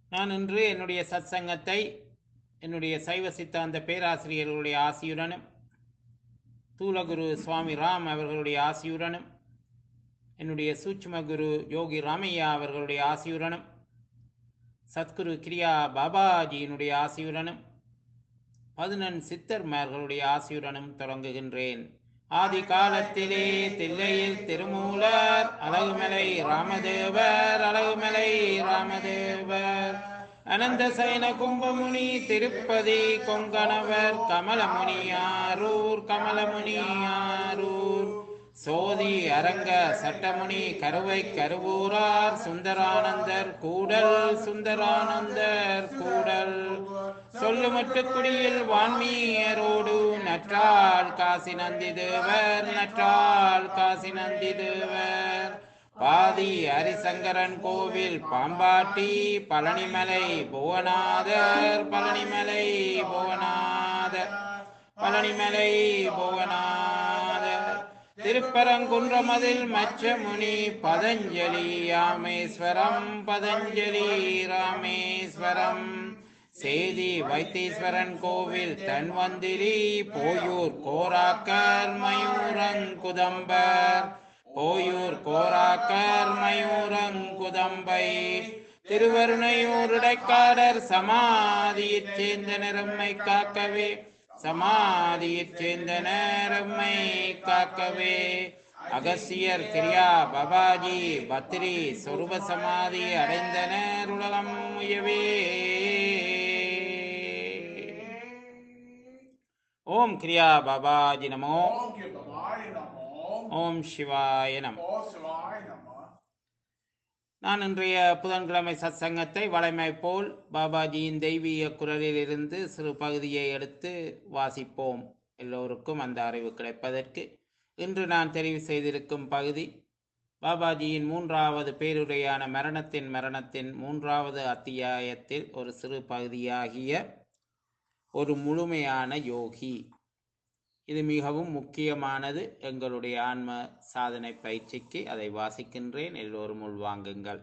நான் இன்று என்னுடைய சத்சங்கத்தை என்னுடைய சைவ சித்தாந்த பேராசிரியர்களுடைய ஆசியுடனும் தூலகுரு சுவாமி ராம் அவர்களுடைய ஆசியுடனும் என்னுடைய சூட்சும குரு யோகி ராமையா அவர்களுடைய ஆசியுடனும் சத்குரு கிரியா பாபாஜியினுடைய ஆசியுடனும் பதினெண் சித்தர்மார்களுடைய ஆசியுடனும் தொடங்குகின்றேன் ஆதி காலத்திலே தில்லையில் திருமூலர் அழகுமலை ராமதேவர் அழகுமலை ராமதேவர் அனந்த சயன கும்பமுனி திருப்பதி கொங்கணவர் கமலமுனியாரூர் கமலமுனியாரூர் சோதி அரங்க சட்டமுனி கருவை கருவூரார் சுந்தரானந்தர் கூடல் சுந்தரானந்தர் கூடல் சொல்லுமட்டு குடியில் வான்மீயரோடு நற்றால் காசி நந்தி தேவர் நற்றால் காசி நந்தி தேவர் பாதி ஹரிசங்கரன் கோவில் பாம்பாட்டி பழனிமலை புவனாதர் பழனிமலை புவனாதர் பழனிமலை புவனாதர் திருப்பரங்குன்றமதில் மச்சமுனி பதஞ்சலி ராமேஸ்வரம் பதஞ்சலி ராமேஸ்வரம் சேதி வைத்தீஸ்வரன் கோவில் தன்வந்திரி போயூர் கோராக்கர் மயூரங்குதம்பர் போயூர் கோராக்கர் மயூரங்குதம்பை திருவருணையூர் இடைக்காடர் சமாதியைச் சேர்ந்த நிறம்மை காக்கவே சமாதியைச் சேர்ந்த நேரம்மை காக்கவே அகசியர் கிரியா பபாஜி பத்ரி சொருப சமாதி அடைந்தனர் உலகம் உயவே ஓம் கிரியா பாபாஜி நமோ ஓம் கிருபவாய நமோ ஓம் சிவாய நமோ ஓ சிவாய நமோ நான் இன்றைய புதன்கிழமை சத்சங்கத்தை வழமை போல் பாபாஜியின் தெய்வீக குரலிலிருந்து சிறு பகுதியை எடுத்து வாசிப்போம் எல்லோருக்கும் அந்த அறிவு கிடைப்பதற்கு இன்று நான் தெரிவு செய்திருக்கும் பகுதி பாபாஜியின் மூன்றாவது பேருரையான மரணத்தின் மரணத்தின் மூன்றாவது அத்தியாயத்தில் ஒரு சிறு பகுதியாகிய ஒரு முழுமையான யோகி இது மிகவும் முக்கியமானது எங்களுடைய ஆன்ம சாதனை பயிற்சிக்கு அதை வாசிக்கின்றேன் எல்லோரும் உள்வாங்குங்கள்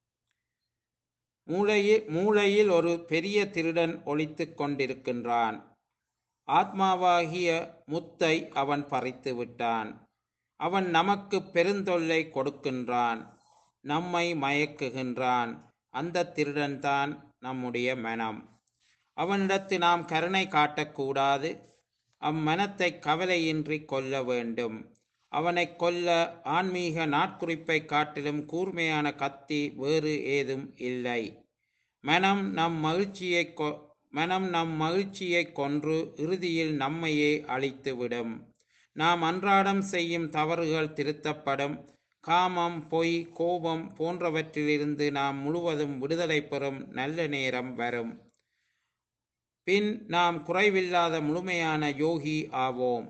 மூளையில் மூளையில் ஒரு பெரிய திருடன் ஒளித்துக் கொண்டிருக்கின்றான் ஆத்மாவாகிய முத்தை அவன் பறித்து விட்டான் அவன் நமக்கு பெருந்தொல்லை கொடுக்கின்றான் நம்மை மயக்குகின்றான் அந்த திருடன்தான் நம்முடைய மனம் அவனிடத்து நாம் கருணை காட்டக்கூடாது அம்மனத்தை கவலையின்றி கொல்ல வேண்டும் அவனை கொல்ல ஆன்மீக நாட்குறிப்பை காட்டிலும் கூர்மையான கத்தி வேறு ஏதும் இல்லை மனம் நம் மகிழ்ச்சியை கொ மனம் நம் மகிழ்ச்சியை கொன்று இறுதியில் நம்மையே அழித்துவிடும் நாம் அன்றாடம் செய்யும் தவறுகள் திருத்தப்படும் காமம் பொய் கோபம் போன்றவற்றிலிருந்து நாம் முழுவதும் விடுதலை பெறும் நல்ல நேரம் வரும் பின் நாம் குறைவில்லாத முழுமையான யோகி ஆவோம்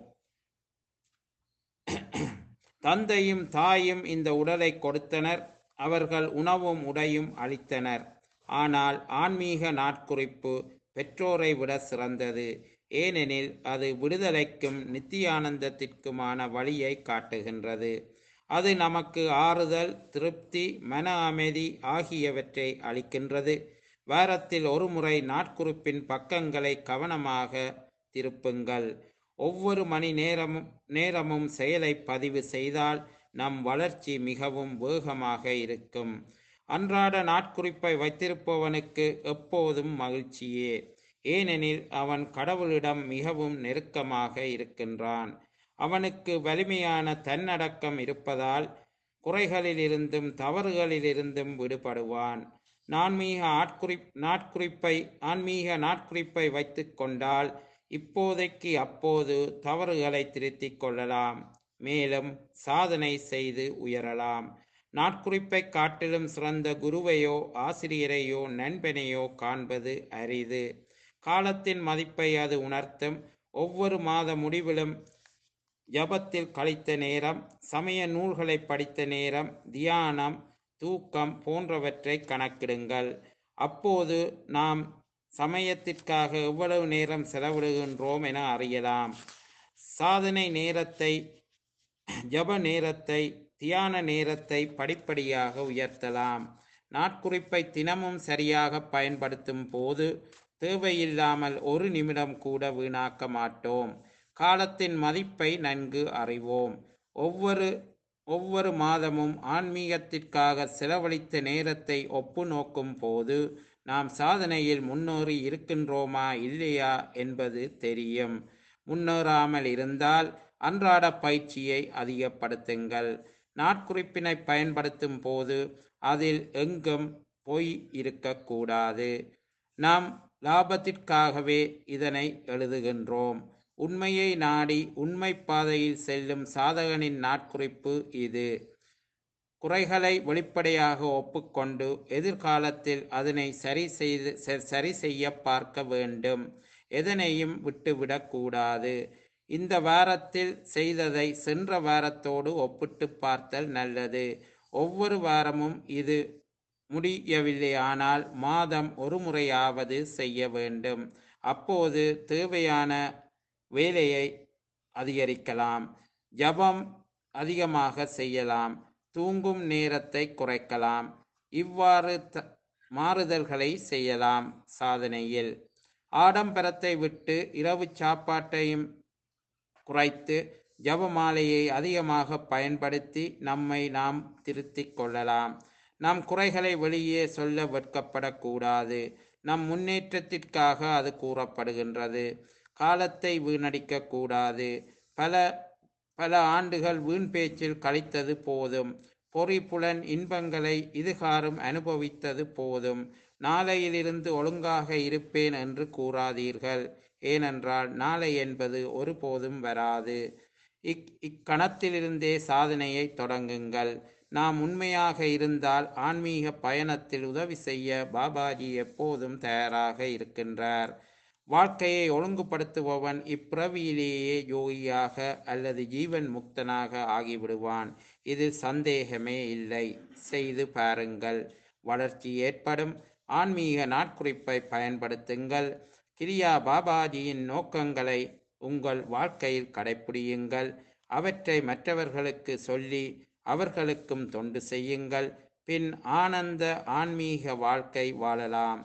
தந்தையும் தாயும் இந்த உடலை கொடுத்தனர் அவர்கள் உணவும் உடையும் அளித்தனர் ஆனால் ஆன்மீக நாட்குறிப்பு பெற்றோரை விட சிறந்தது ஏனெனில் அது விடுதலைக்கும் நித்தியானந்தத்திற்குமான வழியை காட்டுகின்றது அது நமக்கு ஆறுதல் திருப்தி மன அமைதி ஆகியவற்றை அளிக்கின்றது வாரத்தில் ஒரு முறை நாட்குறிப்பின் பக்கங்களை கவனமாக திருப்புங்கள் ஒவ்வொரு மணி நேரமும் நேரமும் செயலை பதிவு செய்தால் நம் வளர்ச்சி மிகவும் வேகமாக இருக்கும் அன்றாட நாட்குறிப்பை வைத்திருப்பவனுக்கு எப்போதும் மகிழ்ச்சியே ஏனெனில் அவன் கடவுளிடம் மிகவும் நெருக்கமாக இருக்கின்றான் அவனுக்கு வலிமையான தன்னடக்கம் இருப்பதால் குறைகளிலிருந்தும் தவறுகளிலிருந்தும் விடுபடுவான் நான்மீக ஆட்குறி நாட்குறிப்பை ஆன்மீக நாட்குறிப்பை வைத்து கொண்டால் இப்போதைக்கு அப்போது தவறுகளை திருத்திக் கொள்ளலாம் மேலும் சாதனை செய்து உயரலாம் நாட்குறிப்பை காட்டிலும் சிறந்த குருவையோ ஆசிரியரையோ நண்பனையோ காண்பது அரிது காலத்தின் மதிப்பை அது உணர்த்தும் ஒவ்வொரு மாத முடிவிலும் ஜபத்தில் கழித்த நேரம் சமய நூல்களை படித்த நேரம் தியானம் தூக்கம் போன்றவற்றை கணக்கிடுங்கள் அப்போது நாம் சமயத்திற்காக எவ்வளவு நேரம் செலவிடுகின்றோம் என அறியலாம் சாதனை நேரத்தை ஜப நேரத்தை தியான நேரத்தை படிப்படியாக உயர்த்தலாம் நாட்குறிப்பை தினமும் சரியாக பயன்படுத்தும் போது தேவையில்லாமல் ஒரு நிமிடம் கூட வீணாக்க மாட்டோம் காலத்தின் மதிப்பை நன்கு அறிவோம் ஒவ்வொரு ஒவ்வொரு மாதமும் ஆன்மீகத்திற்காக செலவழித்த நேரத்தை ஒப்பு நோக்கும் போது நாம் சாதனையில் முன்னேறி இருக்கின்றோமா இல்லையா என்பது தெரியும் முன்னேறாமல் இருந்தால் அன்றாட பயிற்சியை அதிகப்படுத்துங்கள் நாட்குறிப்பினை பயன்படுத்தும் போது அதில் எங்கும் பொய் இருக்கக்கூடாது நாம் லாபத்திற்காகவே இதனை எழுதுகின்றோம் உண்மையை நாடி உண்மை பாதையில் செல்லும் சாதகனின் நாட்குறிப்பு இது குறைகளை வெளிப்படையாக ஒப்புக்கொண்டு எதிர்காலத்தில் அதனை சரி செய்து ச- சரி செய்ய பார்க்க வேண்டும் எதனையும் விட்டுவிடக்கூடாது இந்த வாரத்தில் செய்ததை சென்ற வாரத்தோடு ஒப்பிட்டு பார்த்தல் நல்லது ஒவ்வொரு வாரமும் இது முடியவில்லையானால் மாதம் ஒரு முறையாவது செய்ய வேண்டும் அப்போது தேவையான வேலையை அதிகரிக்கலாம் ஜபம் அதிகமாக செய்யலாம் தூங்கும் நேரத்தை குறைக்கலாம் இவ்வாறு த- மாறுதல்களை செய்யலாம் சாதனையில் ஆடம்பரத்தை விட்டு இரவு சாப்பாட்டையும் குறைத்து ஜபமாலையை அதிகமாக பயன்படுத்தி நம்மை நாம் திருத்திக் கொள்ளலாம் நம் குறைகளை வெளியே சொல்ல வெட்கப்படக்கூடாது நம் முன்னேற்றத்திற்காக அது கூறப்படுகின்றது காலத்தை வீணடிக்க கூடாது பல பல ஆண்டுகள் வீண் பேச்சில் கழித்தது போதும் பொறிப்புலன் இன்பங்களை இதுகாரும் அனுபவித்தது போதும் நாளையிலிருந்து ஒழுங்காக இருப்பேன் என்று கூறாதீர்கள் ஏனென்றால் நாளை என்பது ஒருபோதும் வராது இக் இக்கணத்திலிருந்தே சாதனையை தொடங்குங்கள் நாம் உண்மையாக இருந்தால் ஆன்மீக பயணத்தில் உதவி செய்ய பாபாஜி எப்போதும் தயாராக இருக்கின்றார் வாழ்க்கையை ஒழுங்குபடுத்துபவன் இப்பிறவியிலேயே யோகியாக அல்லது ஜீவன் முக்தனாக ஆகிவிடுவான் இதில் சந்தேகமே இல்லை செய்து பாருங்கள் வளர்ச்சி ஏற்படும் ஆன்மீக நாட்குறிப்பை பயன்படுத்துங்கள் கிரியா பாபாஜியின் நோக்கங்களை உங்கள் வாழ்க்கையில் கடைப்பிடியுங்கள் அவற்றை மற்றவர்களுக்கு சொல்லி அவர்களுக்கும் தொண்டு செய்யுங்கள் பின் ஆனந்த ஆன்மீக வாழ்க்கை வாழலாம்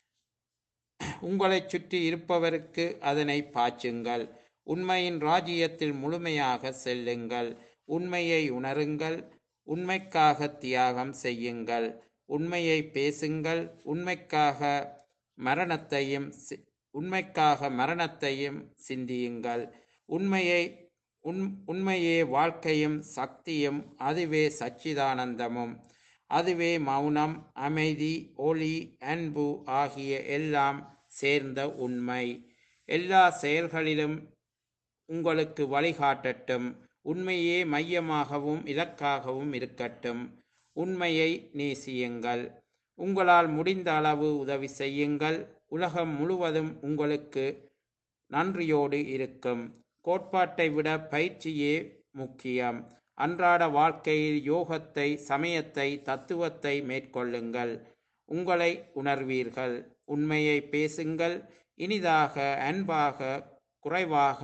உங்களைச் சுற்றி இருப்பவருக்கு அதனை பாய்ச்சுங்கள் உண்மையின் ராஜ்யத்தில் முழுமையாக செல்லுங்கள் உண்மையை உணருங்கள் உண்மைக்காக தியாகம் செய்யுங்கள் உண்மையை பேசுங்கள் உண்மைக்காக மரணத்தையும் சி- உண்மைக்காக மரணத்தையும் சிந்தியுங்கள் உண்மையை உண் உண்மையே வாழ்க்கையும் சக்தியும் அதுவே சச்சிதானந்தமும் அதுவே மௌனம் அமைதி ஒளி அன்பு ஆகிய எல்லாம் சேர்ந்த உண்மை எல்லா செயல்களிலும் உங்களுக்கு வழிகாட்டட்டும் உண்மையே மையமாகவும் இலக்காகவும் இருக்கட்டும் உண்மையை நேசியுங்கள் உங்களால் முடிந்த அளவு உதவி செய்யுங்கள் உலகம் முழுவதும் உங்களுக்கு நன்றியோடு இருக்கும் கோட்பாட்டை விட பயிற்சியே முக்கியம் அன்றாட வாழ்க்கையில் யோகத்தை சமயத்தை தத்துவத்தை மேற்கொள்ளுங்கள் உங்களை உணர்வீர்கள் உண்மையை பேசுங்கள் இனிதாக அன்பாக குறைவாக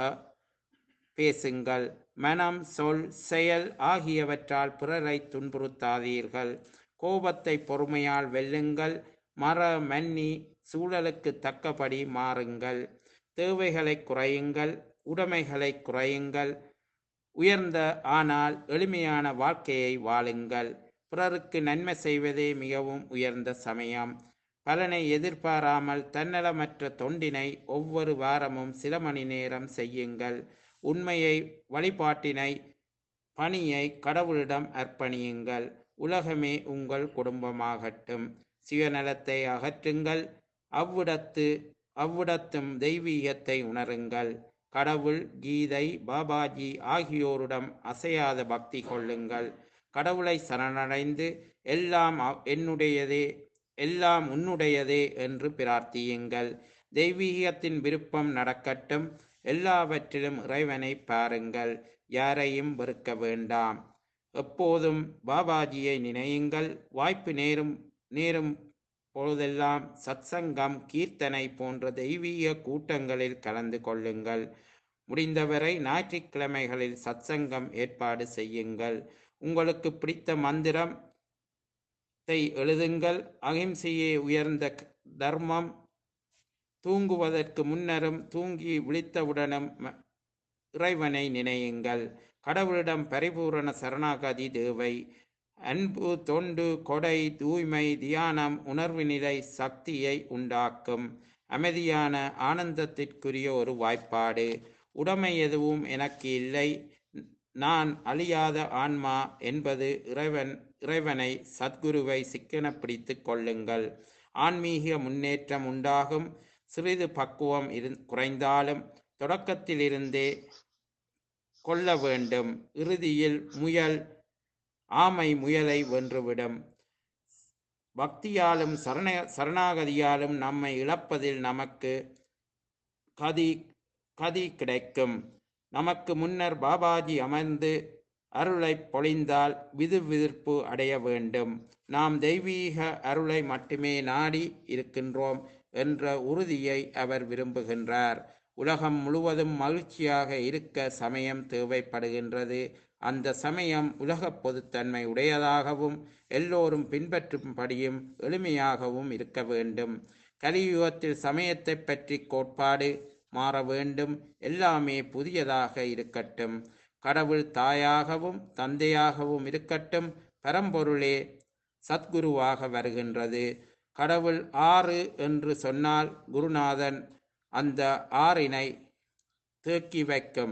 பேசுங்கள் மனம் சொல் செயல் ஆகியவற்றால் பிறரை துன்புறுத்தாதீர்கள் கோபத்தை பொறுமையால் வெல்லுங்கள் மற மன்னி சூழலுக்கு தக்கபடி மாறுங்கள் தேவைகளை குறையுங்கள் உடைமைகளை குறையுங்கள் உயர்ந்த ஆனால் எளிமையான வாழ்க்கையை வாழுங்கள் பிறருக்கு நன்மை செய்வதே மிகவும் உயர்ந்த சமயம் பலனை எதிர்பாராமல் தன்னலமற்ற தொண்டினை ஒவ்வொரு வாரமும் சில மணி நேரம் செய்யுங்கள் உண்மையை வழிபாட்டினை பணியை கடவுளிடம் அர்ப்பணியுங்கள் உலகமே உங்கள் குடும்பமாகட்டும் சுயநலத்தை அகற்றுங்கள் அவ்விடத்து அவ்விடத்தும் தெய்வீகத்தை உணருங்கள் கடவுள் கீதை பாபாஜி ஆகியோரிடம் அசையாத பக்தி கொள்ளுங்கள் கடவுளை சரணடைந்து எல்லாம் அவ்- என்னுடையதே எல்லாம் உன்னுடையதே என்று பிரார்த்தியுங்கள் தெய்வீகத்தின் விருப்பம் நடக்கட்டும் எல்லாவற்றிலும் இறைவனை பாருங்கள் யாரையும் வெறுக்க வேண்டாம் எப்போதும் பாபாஜியை நினையுங்கள் வாய்ப்பு நேரும் நேரும் பொழுதெல்லாம் சத்சங்கம் கீர்த்தனை போன்ற தெய்வீக கூட்டங்களில் கலந்து கொள்ளுங்கள் முடிந்தவரை ஞாயிற்றுக்கிழமைகளில் சத்சங்கம் ஏற்பாடு செய்யுங்கள் உங்களுக்கு பிடித்த மந்திரம் தை எழுதுங்கள் அகிம்சையே உயர்ந்த க- தர்மம் தூங்குவதற்கு முன்னரும் தூங்கி விழித்தவுடனும் ம- இறைவனை நினையுங்கள் கடவுளிடம் பரிபூரண சரணாகதி தேவை அன்பு தொண்டு கொடை தூய்மை தியானம் உணர்வு நிலை சக்தியை உண்டாக்கும் அமைதியான ஆனந்தத்திற்குரிய ஒரு வாய்ப்பாடு உடைமை எதுவும் எனக்கு இல்லை நான் அழியாத ஆன்மா என்பது இறைவன் இறைவனை சத்குருவை சிக்கன பிடித்துக் கொள்ளுங்கள் ஆன்மீக முன்னேற்றம் உண்டாகும் சிறிது பக்குவம் இரு குறைந்தாலும் தொடக்கத்திலிருந்தே கொள்ள வேண்டும் இறுதியில் முயல் ஆமை முயலை வென்றுவிடும் பக்தியாலும் சரண சரணாகதியாலும் நம்மை இழப்பதில் நமக்கு கதி கதி கிடைக்கும் நமக்கு முன்னர் பாபாஜி அமர்ந்து அருளை பொழிந்தால் விதுவிதிர்ப்பு அடைய வேண்டும் நாம் தெய்வீக அருளை மட்டுமே நாடி இருக்கின்றோம் என்ற உறுதியை அவர் விரும்புகின்றார் உலகம் முழுவதும் மகிழ்ச்சியாக இருக்க சமயம் தேவைப்படுகின்றது அந்த சமயம் உலகப் பொதுத்தன்மை உடையதாகவும் எல்லோரும் பின்பற்றும்படியும் எளிமையாகவும் இருக்க வேண்டும் கலியுகத்தில் சமயத்தை பற்றி கோட்பாடு மாற வேண்டும் எல்லாமே புதியதாக இருக்கட்டும் கடவுள் தாயாகவும் தந்தையாகவும் இருக்கட்டும் பரம்பொருளே சத்குருவாக வருகின்றது கடவுள் ஆறு என்று சொன்னால் குருநாதன் அந்த ஆறினை தேக்கி வைக்கும்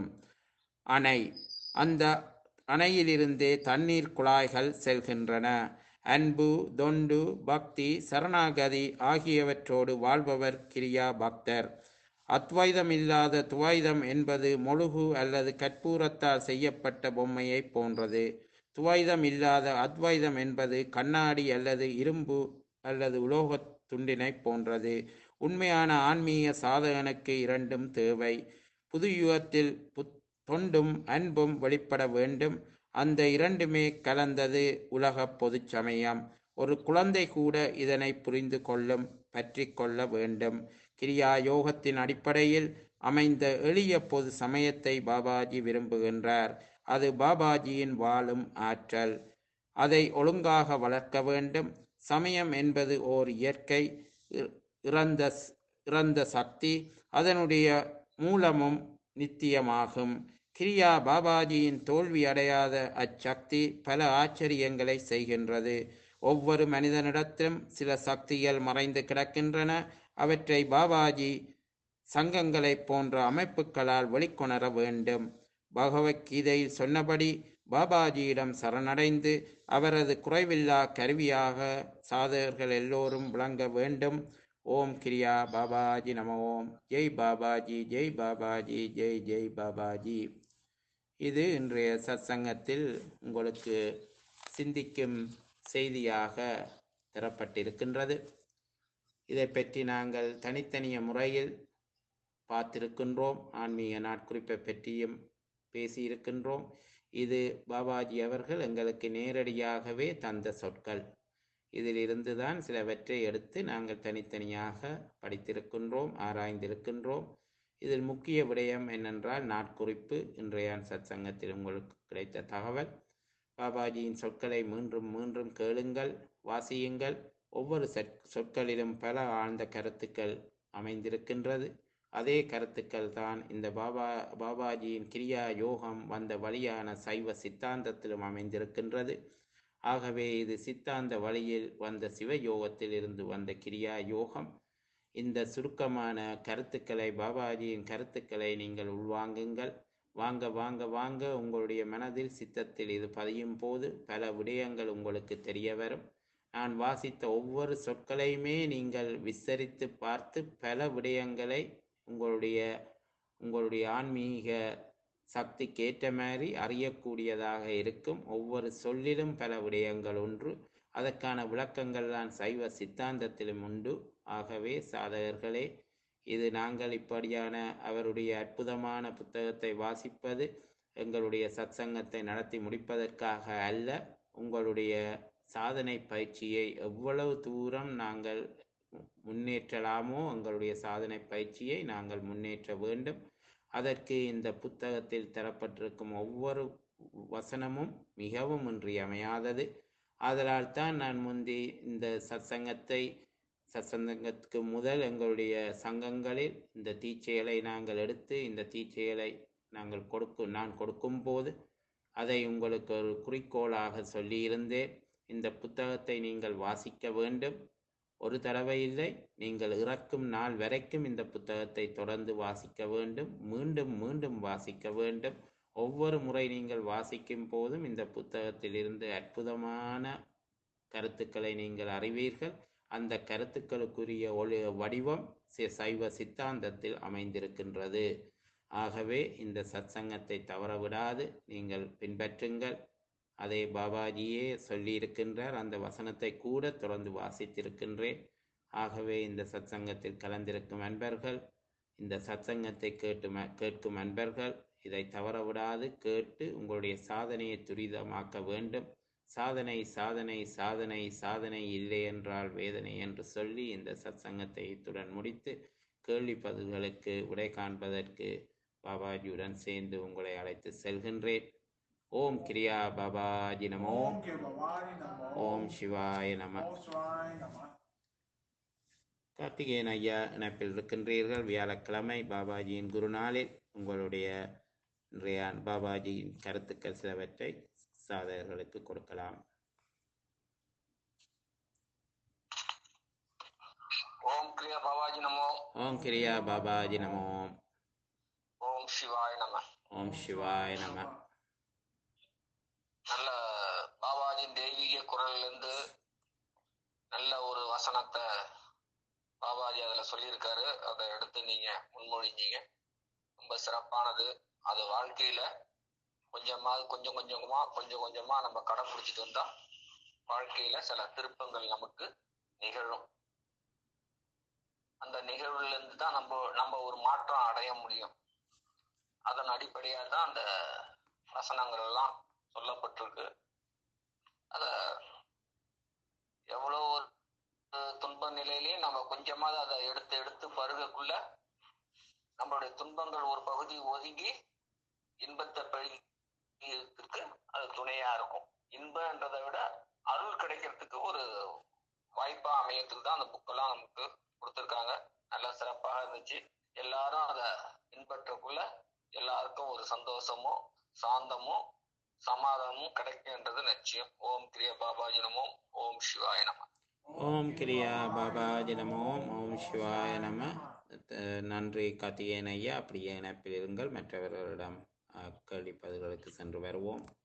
அணை அந்த அணையிலிருந்தே தண்ணீர் குழாய்கள் செல்கின்றன அன்பு தொண்டு பக்தி சரணாகதி ஆகியவற்றோடு வாழ்பவர் கிரியா பக்தர் அத்வைதம் இல்லாத துவைதம் என்பது மொழுகு அல்லது கற்பூரத்தால் செய்யப்பட்ட பொம்மையை போன்றது துவைதம் இல்லாத அத்வைதம் என்பது கண்ணாடி அல்லது இரும்பு அல்லது உலோகத் துண்டினை போன்றது உண்மையான ஆன்மீக சாதகனுக்கு இரண்டும் தேவை புது யுகத்தில் புத் தொண்டும் அன்பும் வெளிப்பட வேண்டும் அந்த இரண்டுமே கலந்தது உலக பொதுச் சமயம் ஒரு குழந்தை கூட இதனை புரிந்து கொள்ளும் பற்றி கொள்ள வேண்டும் கிரியா யோகத்தின் அடிப்படையில் அமைந்த எளிய பொது சமயத்தை பாபாஜி விரும்புகின்றார் அது பாபாஜியின் வாழும் ஆற்றல் அதை ஒழுங்காக வளர்க்க வேண்டும் சமயம் என்பது ஓர் இயற்கை இ- இறந்த ஸ்- இறந்த சக்தி அதனுடைய மூலமும் நித்தியமாகும் கிரியா பாபாஜியின் தோல்வி அடையாத அச்சக்தி பல ஆச்சரியங்களை செய்கின்றது ஒவ்வொரு மனிதனிடத்திலும் சில சக்திகள் மறைந்து கிடக்கின்றன அவற்றை பாபாஜி சங்கங்களைப் போன்ற அமைப்புகளால் வெளிக்கொணர வேண்டும் பகவத்கீதையில் சொன்னபடி பாபாஜியிடம் சரணடைந்து அவரது குறைவில்லா கருவியாக சாதகர்கள் எல்லோரும் விளங்க வேண்டும் ஓம் கிரியா பாபாஜி நம ஓம் ஜெய் பாபாஜி ஜெய் பாபாஜி ஜெய் ஜெய் பாபாஜி இது இன்றைய சத்சங்கத்தில் உங்களுக்கு சிந்திக்கும் செய்தியாக தரப்பட்டிருக்கின்றது இதை பற்றி நாங்கள் தனித்தனிய முறையில் பார்த்திருக்கின்றோம் ஆன்மீக நாட்குறிப்பை பற்றியும் பேசியிருக்கின்றோம் இது பாபாஜி அவர்கள் எங்களுக்கு நேரடியாகவே தந்த சொற்கள் இதிலிருந்து தான் சிலவற்றை எடுத்து நாங்கள் தனித்தனியாக படித்திருக்கின்றோம் ஆராய்ந்திருக்கின்றோம் இதில் முக்கிய விடயம் என்னென்றால் நாட்குறிப்பு இன்றைய சத்சங்கத்தில் உங்களுக்கு கிடைத்த தகவல் பாபாஜியின் சொற்களை மீண்டும் மீண்டும் கேளுங்கள் வாசியுங்கள் ஒவ்வொரு சொற் சொற்களிலும் பல ஆழ்ந்த கருத்துக்கள் அமைந்திருக்கின்றது அதே கருத்துக்கள் தான் இந்த பாபா பாபாஜியின் கிரியா யோகம் வந்த வழியான சைவ சித்தாந்தத்திலும் அமைந்திருக்கின்றது ஆகவே இது சித்தாந்த வழியில் வந்த சிவ யோகத்தில் இருந்து வந்த கிரியா யோகம் இந்த சுருக்கமான கருத்துக்களை பாபாஜியின் கருத்துக்களை நீங்கள் உள்வாங்குங்கள் வாங்க வாங்க வாங்க உங்களுடைய மனதில் சித்தத்தில் இது பதியும் போது பல விடயங்கள் உங்களுக்கு தெரிய வரும் நான் வாசித்த ஒவ்வொரு சொற்களையுமே நீங்கள் விசரித்து பார்த்து பல விடயங்களை உங்களுடைய உங்களுடைய ஆன்மீக சக்திக்கு ஏற்ற மாதிரி அறியக்கூடியதாக இருக்கும் ஒவ்வொரு சொல்லிலும் பல விடயங்கள் ஒன்று அதற்கான விளக்கங்கள் தான் சைவ சித்தாந்தத்திலும் உண்டு ஆகவே சாதகர்களே இது நாங்கள் இப்படியான அவருடைய அற்புதமான புத்தகத்தை வாசிப்பது எங்களுடைய சத்சங்கத்தை நடத்தி முடிப்பதற்காக அல்ல உங்களுடைய சாதனை பயிற்சியை எவ்வளவு தூரம் நாங்கள் முன்னேற்றலாமோ எங்களுடைய சாதனை பயிற்சியை நாங்கள் முன்னேற்ற வேண்டும் அதற்கு இந்த புத்தகத்தில் தரப்பட்டிருக்கும் ஒவ்வொரு வசனமும் மிகவும் இன்றியமையாதது ஆதலால் தான் நான் முந்தி இந்த சத்சங்கத்தை சத்சங்கத்துக்கு முதல் எங்களுடைய சங்கங்களில் இந்த தீச்செயலை நாங்கள் எடுத்து இந்த தீச்செயலை நாங்கள் கொடுக்கும் நான் கொடுக்கும் போது அதை உங்களுக்கு ஒரு குறிக்கோளாக சொல்லியிருந்தேன் இந்த புத்தகத்தை நீங்கள் வாசிக்க வேண்டும் ஒரு தடவை இல்லை நீங்கள் இறக்கும் நாள் வரைக்கும் இந்த புத்தகத்தை தொடர்ந்து வாசிக்க வேண்டும் மீண்டும் மீண்டும் வாசிக்க வேண்டும் ஒவ்வொரு முறை நீங்கள் வாசிக்கும் போதும் இந்த புத்தகத்திலிருந்து அற்புதமான கருத்துக்களை நீங்கள் அறிவீர்கள் அந்த கருத்துக்களுக்குரிய ஒளி வடிவம் சி- சைவ சித்தாந்தத்தில் அமைந்திருக்கின்றது ஆகவே இந்த சத்சங்கத்தை தவறவிடாது நீங்கள் பின்பற்றுங்கள் அதை பாபாஜியே சொல்லியிருக்கின்றார் அந்த வசனத்தை கூட தொடர்ந்து வாசித்திருக்கின்றேன் ஆகவே இந்த சத்சங்கத்தில் கலந்திருக்கும் அன்பர்கள் இந்த சத்சங்கத்தை கேட்டு ம- கேட்கும் அன்பர்கள் இதை தவறவிடாது கேட்டு உங்களுடைய சாதனையை துரிதமாக்க வேண்டும் சாதனை சாதனை சாதனை சாதனை இல்லை என்றால் வேதனை என்று சொல்லி இந்த சத்சங்கத்தை இத்துடன் முடித்து கேள்வி பதில்களுக்கு விடை காண்பதற்கு பாபாஜியுடன் சேர்ந்து உங்களை அழைத்து செல்கின்றேன் ஓம் கிரியா பாபாஜி நமோ ஓம் கே பவானி நமோ ஓம் சிவாய நம ஓம் சிவாய நம கார்த்திகேயன் ஐயா இணைப்பில் இருக்கின்றீர்கள் வியாழக்கிழமை பாபாஜியின் குருநாளில் உங்களுடைய இன்றைய பாபாஜியின் கருத்துக்கள் சிலவற்றை சாதகர்களுக்கு கொடுக்கலாம் ஓம் கிரியா பாபாஜி நமோ ஓம் கிரியா பாபாஜி நமோ ஓம் சிவாய நம ஓம் சிவாய நம நல்ல பாபாஜியின் தெய்வீக குரல்ல இருந்து நல்ல ஒரு வசனத்தை பாபாஜி அதுல சொல்லியிருக்காரு அதை எடுத்து நீங்க முன்மொழிஞ்சீங்க ரொம்ப சிறப்பானது அது வாழ்க்கையில கொஞ்சமாவது கொஞ்சம் கொஞ்சமா கொஞ்சம் கொஞ்சமா நம்ம கடைபிடிச்சிட்டு வந்தா வாழ்க்கையில சில திருப்பங்கள் நமக்கு நிகழும் அந்த நிகழ்வுல இருந்து தான் நம்ம நம்ம ஒரு மாற்றம் அடைய முடியும் அதன் அடிப்படையா தான் அந்த வசனங்கள் எல்லாம் சொல்லப்பட்டிருக்கு அத எவ்வளோ ஒரு துன்ப நிலையிலையும் நம்ம கொஞ்சமாவது அதை எடுத்து எடுத்து பருகக்குள்ள நம்மளுடைய துன்பங்கள் ஒரு பகுதி ஒதுங்கி இன்பத்தை பெருகிறதுக்கு அது துணையா இருக்கும் இன்பன்றதை விட அருள் கிடைக்கிறதுக்கு ஒரு வாய்ப்பா அமையறதுக்கு தான் அந்த புக்கெல்லாம் நமக்கு கொடுத்துருக்காங்க நல்லா சிறப்பாக இருந்துச்சு எல்லாரும் அதை பின்பற்றக்குள்ள எல்லாருக்கும் ஒரு சந்தோஷமும் சாந்தமும் சமாதானமும் கிடைக்கும்ன்றது நிச்சயம் ஓம் கிரிய பாபாஜி நமோ ஓம் சிவாய நம ஓம் கிரியா பாபாஜி நமோ ஓம் சிவாய நம அஹ் நன்றி கார்த்திகேயன் ஐயா அப்படியே இணைப்பில் இருங்கள் மற்றவர்களிடம் அஹ், கேள்வி பதில்களுக்கு சென்று வருவோம்